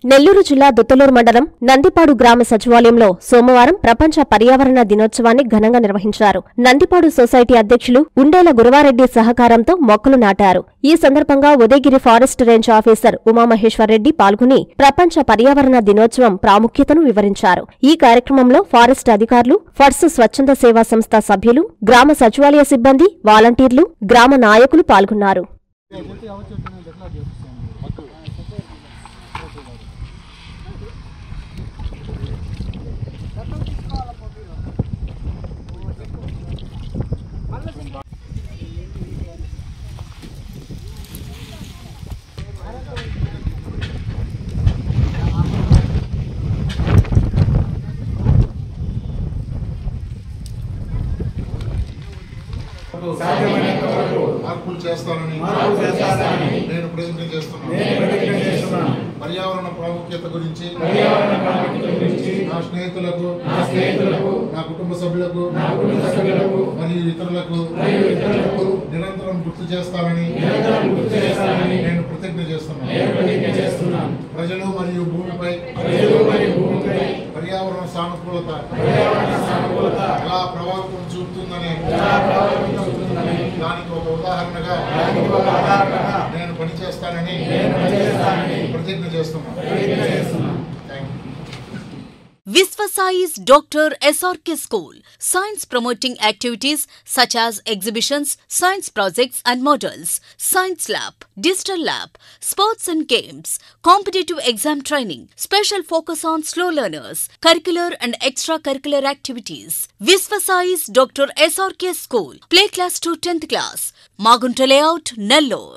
నెల్లూరు జిల్లా దుత్తలూరు మండలం నందిపాడు గ్రామ సచివాలయంలో సోమవారం ప్రపంచ పర్యావరణ దినోత్సవాన్ని ఘనంగా నిర్వహించారు నందిపాడు సొసైటీ అధ్యక్షులు ఉండేల గురవారెడ్డి సహకారంతో మొక్కలు నాటారు ఈ సందర్భంగా Udayagiri forest range officer Umamaheswara Reddy పాల్గొని ప్రపంచ పర్యావరణ దినోత్సవం ప్రాముఖ్యతను వివరించారు ఈ కార్యక్రమంలో ఫారెస్ట్ అధికారులు ఫర్స్ స్వచ్ఛంద సేవా సంస్థ సభ్యులు గ్రామ సచివాలయ సిబ్బంది వాలంటీర్లు గ్రామ నాయకులు పాల్గొన్నారు సాధ్యమైనంత వరకు మార్పులు చేస్తానని మార్పు చేస్తానని నేను ప్రతిజ్ఞ చేస్తున్నాను నేను ప్రతిజ్ఞ చేస్తున్నాను పర్యావరణ ప్రాముఖ్యత గురించి పర్యావరణ ప్రాముఖ్యత గురించి నా స్నేహితులకు నా స్నేహితులకు నా కుటుంబ సభ్యులకు నా కుటుంబ సభ్యులకు మరియు ఇతరులకు మరియు ఇతరులకు నిరంతరం గుర్తు చేస్తానని నిరంతరం గుర్తు చేస్తానని నేను ప్రతిజ్ఞ చేస్తున్నాను నేను ప్రతిజ్ఞ చేస్తున్నాను ప్రజలు మరియు భూమిపై ప్రజలు మరియు భూమిపై పర్యావరణ సానుకూలత పర్యావరణ సానుకూలత ఎలా ప్రభావితం చూపుతుందని ఎలా ప్రభావితం అవుతుందని దానికి ఒక ఉదాహరణగా దానికి ఒక ఆధారంగా నేను పనిచేస్తానని నేను పనిచేస్తానని ప్రతిజ్ఞ చేస్తున్నాను ప్రతిజ్ఞ చేస్తున్నాను thank you Visvasize Dr. SRK School. Science promoting activities such as exhibitions, science projects and models, science lab, digital lab, sports and games, competitive exam training, special focus on slow learners, curricular and extracurricular activities. Visvasize Dr. SRK School. Play class to 10th class. Magunta layout, Nellore.